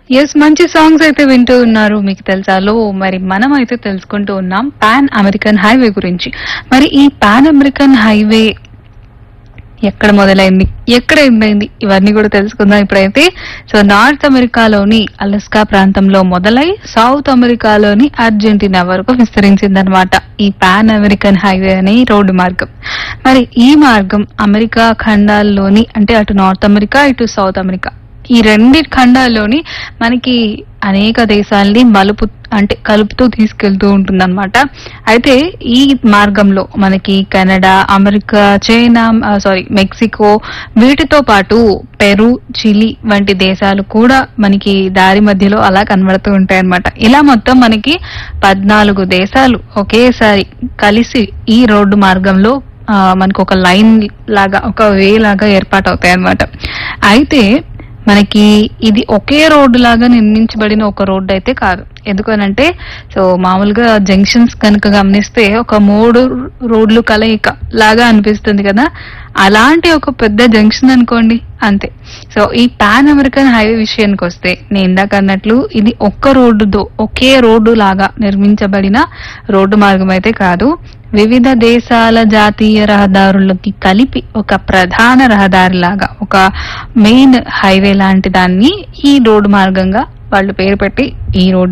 yes మంచి songs అయితే వింటూ ఉన్నారు మీకు తెలుసాలో మరి మనం అయితే తెలుసుకుంటూ ఉన్నాం పాన్ అమెరికన్ హైవే గురించి మరి ఈ పాన్ అమెరికన్ హైవే ఎక్కడ మొదలైంది ఎక్కడ ఎండైంది ఇవన్నీ కూడా తెలుసుకుందాం ఇప్పుడైతే సో నార్త్ అమెరికాలోని అలస్కా ప్రాంతంలో మొదలై సౌత్ అమెరికాలోని అర్జెంటీనా వరకు విస్తరించిందనమాట ఈ పాన్ అమెరికన్ హైవే అనే ఈ రోడ్డు మార్గం మరి ఈ మార్గం అమెరికా ఖండాల్లోని అంటే అటు నార్త్ అమెరికా ఇటు సౌత్ అమెరికా ఈ రెండి ఖండాల్లోని మనకి అనేక దేశాలని మలుపు అంటే కలుపుతూ తీసుకెళ్తూ ఉంటుందన్నమాట అయితే ఈ మార్గంలో మనకి Canada America China sorry Mexico వీటితో పాటు పెరు చిలీ వంటి దేశాలు కూడా మనకి దారి మధ్యలో అలా కనబడుతూ ఉంటాయి అన్నమాట ఇలా మొత్తం మనకి పద్నాలుగు దేశాలు ఒకేసారి కలిసి ఈ రోడ్డు మార్గంలో ఆ, మనకు ఒక లైన్ లాగా ఒక వే లాగా ఏర్పాటు అవుతాయి అన్నమాట అయితే మనకి ఇది ఒకే రోడ్డు లాగా నిర్మించబడిన ఒక రోడ్డు అయితే కాదు ఎందుకనంటే సో మామూలుగా జంక్షన్స్ కనుక గమనిస్తే ఒక మూడు రోడ్లు కలయిక లాగా అనిపిస్తుంది కదా అలాంటి ఒక పెద్ద జంక్షన్ అనుకోండి అంతే సో ఈ పాన్ అమెరికన్ హైవే విషయానికి వస్తే నేను ఇందాక అన్నట్లు ఇది ఒక్క రోడ్డుతో ఒకే రోడ్డు లాగా నిర్మించబడిన రోడ్డు మార్గం అయితే కాదు వివిధ దేశాల జాతీయ రహదారులకి కలిపి ఒక ప్రధాన రహదారి లాగా ఒక మెయిన్ హైవే లాంటి దాన్ని ఈ రోడ్డు మార్గంగా వాళ్ళు పేరు పెట్టి ఈ రోడ్డు